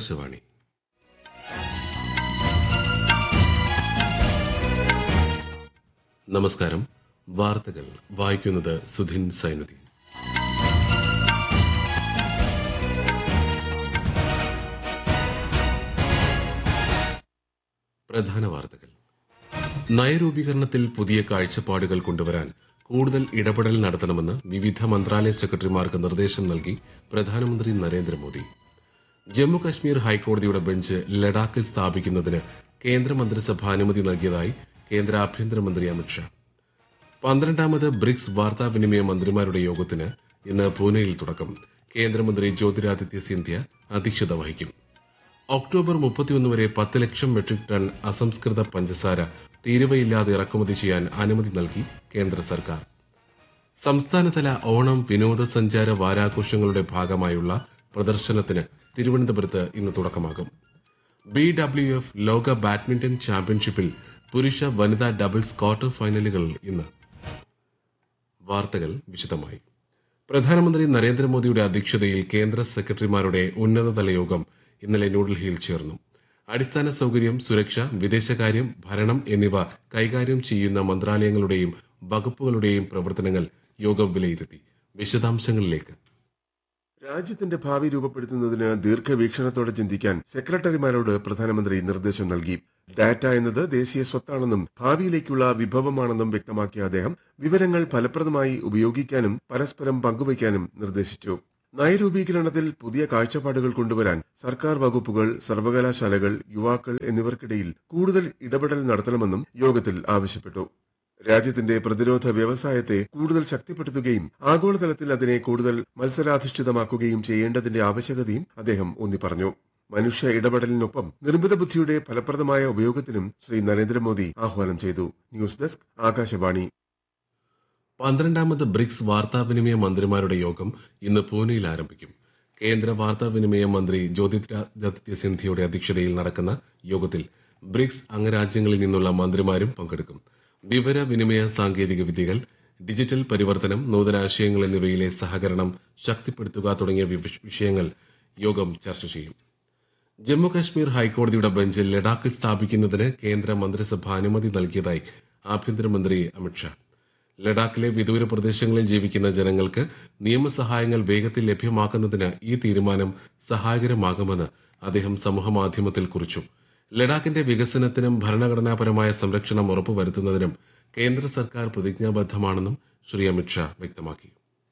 ആകാശവാണി നമസ്കാരം വാർത്തകൾ വായിക്കുന്നത് സുധിൻ സൈനുദ്ദീൻ പ്രധാന വാർത്തകൾ നയരൂപീകരണത്തിൽ പുതിയ കാഴ്ചപ്പാടുകൾ കൊണ്ടുവരാൻ കൂടുതൽ ഇടപെടൽ നടത്തണമെന്ന് വിവിധ മന്ത്രാലയ സെക്രട്ടറിമാർക്ക് നിർദ്ദേശം നൽകി പ്രധാനമന്ത്രി നരേന്ദ്രമോദി ജമ്മു കശ്മീർ ഹൈക്കോടതിയുടെ ബെഞ്ച് ലഡാക്കിൽ സ്ഥാപിക്കുന്നതിന് കേന്ദ്രമന്ത്രിസഭ അനുമതി നൽകിയതായി കേന്ദ്ര ആഭ്യന്തരമന്ത്രി അമിത്ഷാ പന്ത്രണ്ടാമത് ബ്രിക്സ് വാർത്താവിനിമയ മന്ത്രിമാരുടെ യോഗത്തിന് ഇന്ന് പൂനെയിൽ തുടക്കം കേന്ദ്രമന്ത്രി ജ്യോതിരാദിത്യ സിന്ധ്യ അധ്യക്ഷത വഹിക്കും ഒക്ടോബർ മുപ്പത്തിയൊന്ന് വരെ പത്ത് ലക്ഷം മെട്രിക് ടൺ അസംസ്കൃത പഞ്ചസാര തീരുവയില്ലാതെ ഇറക്കുമതി ചെയ്യാൻ അനുമതി നൽകി കേന്ദ്ര സർക്കാർ സംസ്ഥാനതല ഓണം വിനോദസഞ്ചാര വാരാഘോഷങ്ങളുടെ ഭാഗമായുള്ള പ്രദർശനത്തിന് തിരുവനന്തപുരത്ത് ഇന്ന് തുടക്കമാകും ബി ഡബ്ല്യു എഫ് ലോക ബാഡ്മിന്റൺ ചാമ്പ്യൻഷിപ്പിൽ പുരുഷ വനിതാ ഡബിൾസ് ക്വാർട്ടർ ഫൈനലുകൾ ഇന്ന് വാർത്തകൾ വിശദമായി പ്രധാനമന്ത്രി നരേന്ദ്രമോദിയുടെ അധ്യക്ഷതയിൽ കേന്ദ്ര സെക്രട്ടറിമാരുടെ ഉന്നതതല യോഗം ഇന്നലെ ന്യൂഡൽഹിയിൽ ചേർന്നു അടിസ്ഥാന സൌകര്യം സുരക്ഷ വിദേശകാര്യം ഭരണം എന്നിവ കൈകാര്യം ചെയ്യുന്ന മന്ത്രാലയങ്ങളുടെയും വകുപ്പുകളുടെയും പ്രവർത്തനങ്ങൾ യോഗം വിലയിരുത്തി വിശദാംശങ്ങളിലേക്ക് രാജ്യത്തിന്റെ ഭാവി രൂപപ്പെടുത്തുന്നതിന് ദീർഘവീക്ഷണത്തോടെ ചിന്തിക്കാൻ സെക്രട്ടറിമാരോട് പ്രധാനമന്ത്രി നിർദ്ദേശം നൽകി ഡാറ്റ എന്നത് ദേശീയ സ്വത്താണെന്നും ഭാവിയിലേക്കുള്ള വിഭവമാണെന്നും വ്യക്തമാക്കിയ അദ്ദേഹം വിവരങ്ങൾ ഫലപ്രദമായി ഉപയോഗിക്കാനും പരസ്പരം പങ്കുവയ്ക്കാനും നിർദ്ദേശിച്ചു നയരൂപീകരണത്തിൽ പുതിയ കാഴ്ചപ്പാടുകൾ കൊണ്ടുവരാൻ സർക്കാർ വകുപ്പുകൾ സർവകലാശാലകൾ യുവാക്കൾ എന്നിവർക്കിടയിൽ കൂടുതൽ ഇടപെടൽ നടത്തണമെന്നും യോഗത്തിൽ ആവശ്യപ്പെട്ടു രാജ്യത്തിന്റെ പ്രതിരോധ വ്യവസായത്തെ കൂടുതൽ ശക്തിപ്പെടുത്തുകയും ആഗോളതലത്തിൽ അതിനെ കൂടുതൽ മത്സരാധിഷ്ഠിതമാക്കുകയും ചെയ്യേണ്ടതിന്റെ ആവശ്യകതയും അദ്ദേഹം ഊന്നി പറഞ്ഞു മനുഷ്യ ഇടപെടലിനൊപ്പം നിർമ്മിത ബുദ്ധിയുടെ ഫലപ്രദമായ ഉപയോഗത്തിനും ശ്രീ നരേന്ദ്രമോദി ആഹ്വാനം ചെയ്തു ന്യൂസ് ഡെസ്ക് ആകാശവാണി പന്ത്രണ്ടാമത് ബ്രിക്സ് വാർത്താവിനിമയ മന്ത്രിമാരുടെ യോഗം ഇന്ന് പൂനെയിൽ ആരംഭിക്കും കേന്ദ്ര വാർത്താവിനിമയ മന്ത്രി ജ്യോതിരാദിത്യ സിന്ധ്യയുടെ അധ്യക്ഷതയിൽ നടക്കുന്ന യോഗത്തിൽ ബ്രിക്സ് അംഗരാജ്യങ്ങളിൽ നിന്നുള്ള മന്ത്രിമാരും പങ്കെടുക്കും വിവര വിനിമയ സാങ്കേതിക വിദ്യകൾ ഡിജിറ്റൽ പരിവർത്തനം നൂതനാശയങ്ങൾ എന്നിവയിലെ സഹകരണം ശക്തിപ്പെടുത്തുക തുടങ്ങിയ വിവ- വിഷയങ്ങൾ യോഗം ചർച്ച ചെയ്യും ജമ്മു കശ്മീർ ഹൈക്കോടതിയുടെ ബെഞ്ച് ലഡാക്കിൽ സ്ഥാപിക്കുന്നതിന് കേന്ദ്ര മന്ത്രിസഭ അനുമതി നൽകിയതായി ആഭ്യന്തരമന്ത്രി അമിത്ഷാ ലഡാക്കിലെ വിദൂര പ്രദേശങ്ങളിൽ ജീവിക്കുന്ന ജനങ്ങൾക്ക് നിയമസഹായങ്ങൾ വേഗത്തിൽ ലഭ്യമാക്കുന്നതിന് ഈ തീരുമാനം സഹായകരമാകുമെന്ന് അദ്ദേഹം സമൂഹമാധ്യമത്തിൽ കുറിച്ചു ലഡാക്കിന്റെ വികസനത്തിനും ഭരണഘടനാപരമായ സംരക്ഷണം ഉറപ്പുവരുത്തുന്നതിനും കേന്ദ്ര സർക്കാർ പ്രതിജ്ഞാബദ്ധമാണെന്നും ശ്രീ അമിത്ഷാ വ്യക്തമാക്കി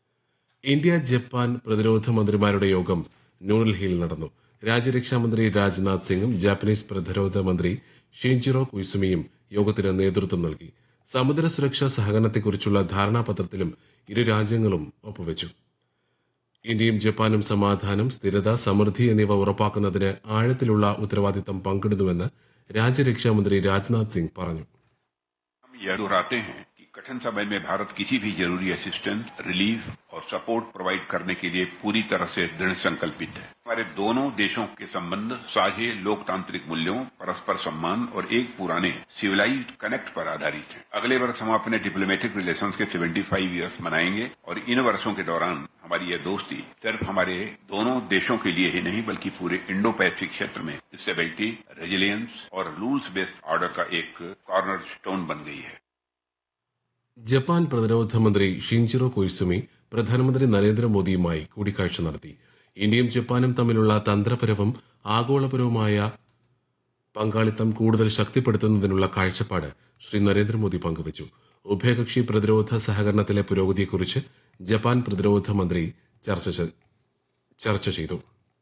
ഇന്ത്യ ജപ്പാൻ പ്രതിരോധ മന്ത്രിമാരുടെ യോഗം ന്യൂഡൽഹിയിൽ നടന്നു രാജ്യരക്ഷാമന്ത്രി രാജ്നാഥ് സിംഗും ജാപ്പനീസ് പ്രതിരോധ മന്ത്രി ഷിൻജിറോ കുയ്സുമിയും യോഗത്തിന് നേതൃത്വം നൽകി സമുദ്ര സുരക്ഷാ സഹകരണത്തെക്കുറിച്ചുള്ള ധാരണാപത്രത്തിലും ഇരു രാജ്യങ്ങളും ഒപ്പുവെച്ചു ഇന്ത്യയും ജപ്പാനും സമാധാനം സ്ഥിരത സമൃദ്ധി എന്നിവ ഉറപ്പാക്കുന്നതിന് ആഴത്തിലുള്ള ഉത്തരവാദിത്തം പങ്കിടുന്നുവെന്ന് രാജ്യരക്ഷാമന്ത്രി രാജ്നാഥ് സിംഗ് പറഞ്ഞു हम यह दोहराते हैं कि कठिन समय में भारत किसी भी जरूरी असिस्टेंस रिलीफ और सपोर्ट प्रोवाइड करने के लिए पूरी तरह से दृढ़ संकल्पित है हमारे दोनों देशों के संबंध साझे लोकतांत्रिक मूल्यों परस्पर सम्मान और एक पुराने सिविलाइज्ड कनेक्ट पर आधारित है अगले वर्ष हम अपने डिप्लोमेटिक रिलेशंस के 75 इयर्स मनाएंगे और इन वर्षों के दौरान हमारी यह दोस्ती सिर्फ हमारे दोनों देशों के लिए ही नहीं बल्कि पूरे इंडो पैसिफिक क्षेत्र में स्टेबिलिटी रेजिलियंस और रूल्स बेस्ड ऑर्डर का एक कॉर्नर स्टोन बन गई है ജപ്പാൻ പ്രതിരോധ മന്ത്രി ഷിൻജിറോ കൊയ്സുമി പ്രധാനമന്ത്രി നരേന്ദ്രമോദിയുമായി കൂടിക്കാഴ്ച നടത്തി ഇന്ത്യയും ജപ്പാനും തമ്മിലുള്ള തന്ത്രപരവും ആഗോളപരവുമായ പങ്കാളിത്തം കൂടുതൽ ശക്തിപ്പെടുത്തുന്നതിനുള്ള കാഴ്ചപ്പാട് ശ്രീ നരേന്ദ്രമോദി പങ്കുവച്ചു ഉഭയകക്ഷി പ്രതിരോധ സഹകരണത്തിലെ പുരോഗതിയെക്കുറിച്ച് ജപ്പാൻ പ്രതിരോധ മന്ത്രി ചർച്ച ചെ- ചർച്ച ചെയ്തു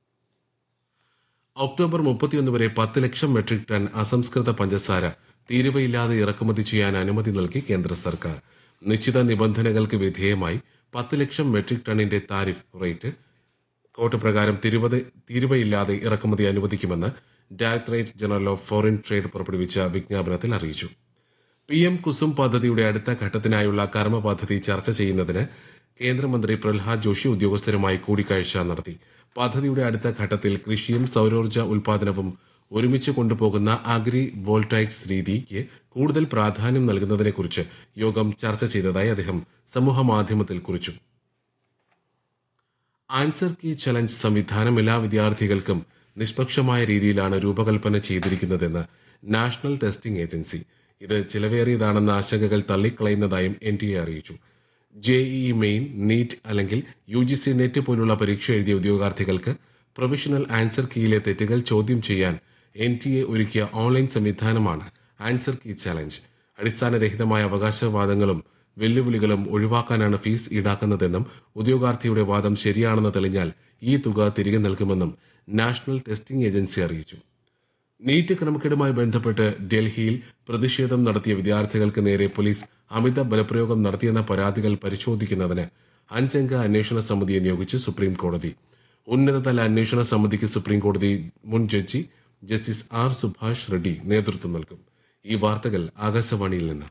ഒക്ടോബർ മുപ്പത്തിയൊന്ന് വരെ പത്ത് ലക്ഷം മെട്രിക് ടൺ അസംസ്കൃത പഞ്ചസാര തീരുവയില്ലാതെ ഇറക്കുമതി ചെയ്യാൻ അനുമതി നൽകി കേന്ദ്ര സർക്കാർ നിശ്ചിത നിബന്ധനകൾക്ക് വിധേയമായി പത്ത് ലക്ഷം മെട്രിക് ടണ്ണിന്റെ താരിഫ് റേറ്റ് കോട്ട് പ്രകാരം തിരുവത തീരുവയില്ലാതെ ഇറക്കുമതി അനുവദിക്കുമെന്ന് directorate general of foreign trade പുറപ്പെടുവിച്ച വിജ്ഞാപനത്തിൽ അറിയിച്ചു പി എം കുസും പദ്ധതിയുടെ അടുത്ത ഘട്ടത്തിനായുള്ള കർമ്മ പദ്ധതി ചർച്ച ചെയ്യുന്നതിന് കേന്ദ്രമന്ത്രി പ്രഹ്ലാദ് ജോഷി ഉദ്യോഗസ്ഥരുമായി കൂടിക്കാഴ്ച നടത്തി പദ്ധതിയുടെ അടുത്ത ഘട്ടത്തിൽ കൃഷിയും സൌരോർജ്ജ ഉൽപാദനവും ഒരുമിച്ച് കൊണ്ടുപോകുന്ന അഗ്രി വോൾട്ടൈക്സ് രീതിക്ക് കൂടുതൽ പ്രാധാന്യം നൽകുന്നതിനെക്കുറിച്ച് യോഗം ചർച്ച ചെയ്തതായി അദ്ദേഹം സമൂഹമാധ്യമത്തിൽ കുറിച്ചു ആൻസർ കീ ചലഞ്ച് സംവിധാനം എല്ലാ വിദ്യാർത്ഥികൾക്കും നിഷ്പക്ഷമായ രീതിയിലാണ് രൂപകൽപ്പന ചെയ്തിരിക്കുന്നതെന്ന് നാഷണൽ ടെസ്റ്റിംഗ് ഏജൻസി ഇത് ചിലവേറിയതാണെന്ന ആശങ്കകൾ തള്ളിക്കളയുന്നതായും എൻ ടി എ അറിയിച്ചു ജെഇഇ മെയിൻ നീറ്റ് അല്ലെങ്കിൽ യു ജി സി നെറ്റ് പോലുള്ള പരീക്ഷ എഴുതിയ ഉദ്യോഗാർത്ഥികൾക്ക് പ്രൊവിഷണൽ ആൻസർ കീയിലെ തെറ്റുകൾ ചോദ്യം ചെയ്യാൻ എൻ ടി എ ഒരുക്കിയ ഓൺലൈൻ സംവിധാനമാണ് ആൻസർ കീ ചാലഞ്ച് അടിസ്ഥാനരഹിതമായ അവകാശവാദങ്ങളും വെല്ലുവിളികളും ഒഴിവാക്കാനാണ് ഫീസ് ഈടാക്കുന്നതെന്നും ഉദ്യോഗാർത്ഥിയുടെ വാദം ശരിയാണെന്ന് തെളിഞ്ഞാൽ ഈ തുക തിരികെ നൽകുമെന്നും നാഷണൽ ടെസ്റ്റിംഗ് ഏജൻസി അറിയിച്ചു നീറ്റ് ക്രമക്കേടുമായി ബന്ധപ്പെട്ട് ഡൽഹിയിൽ പ്രതിഷേധം നടത്തിയ വിദ്യാർത്ഥികൾക്ക് നേരെ പോലീസ് അമിത ബലപ്രയോഗം നടത്തിയെന്ന പരാതികൾ പരിശോധിക്കുന്നതിന് അഞ്ചംഗ അന്വേഷണ സമിതിയെ നിയോഗിച്ച് സുപ്രീം കോടതി ഉന്നതതല അന്വേഷണ സമിതിക്ക് സുപ്രീം കോടതി മുൻ judge justice R Subhash Reddy നേതൃത്വം നൽകും ഈ വാർത്തകൾ ആകാശവാണിയിൽ നിന്ന്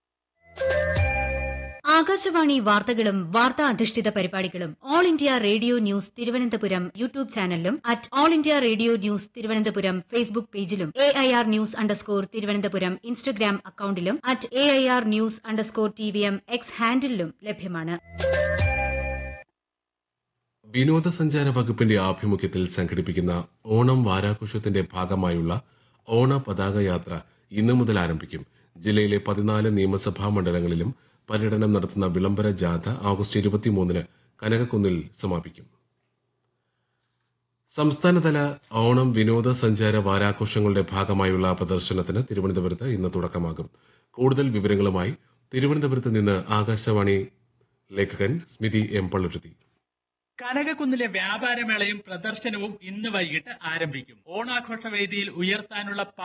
ആകാശവാണി വാർത്തകളും വാർത്താ അധിഷ്ഠിത പരിപാടികളും All India Radio news Thiruvananthapuram YouTube ചാനലിലും at All India Radio news Thiruvananthapuram Facebook പേജിലും A I R news underscore Thiruvananthapuram Instagram അക്കൌണ്ടിലും at A I R news underscore T V M X ഹാൻഡിലും ലഭ്യമാണ് വിനോദസഞ്ചാര വകുപ്പിന്റെ ആഭിമുഖ്യത്തിൽ സംഘടിപ്പിക്കുന്ന ഓണം വാരാഘോഷത്തിന്റെ ഭാഗമായുള്ള ഓണ പതാക യാത്ര ഇന്നു മുതൽ ആരംഭിക്കും ജില്ലയിലെ പതിനാല് നിയമസഭാ മണ്ഡലങ്ങളിലും പര്യടനം നടത്തുന്ന വിളംബര ജാഥ ആഗസ്റ്റ് ഇരുപത്തിമൂന്നിന് കനകക്കുന്നിൽ സമാപിക്കും സംസ്ഥാനതല ഓണം വിനോദസഞ്ചാര വാരാഘോഷങ്ങളുടെ ഭാഗമായുള്ള പ്രദർശനത്തിന് തിരുവനന്തപുരത്ത് ഇന്ന് തുടക്കമാകും കൂടുതൽ വിവരങ്ങളുമായി തിരുവനന്തപുരത്ത് നിന്ന് ആകാശവാണി ലേഖകൻ സ്മിതി എം പള്ളുരുത്തി കനകക്കുന്നിലെ വ്യാപാരമേളയും പ്രദർശനവും ഇന്ന് വൈകിട്ട് ആരംഭിക്കും ഓണാഘോഷ വേദിയിൽ ഉയർത്താനുള്ള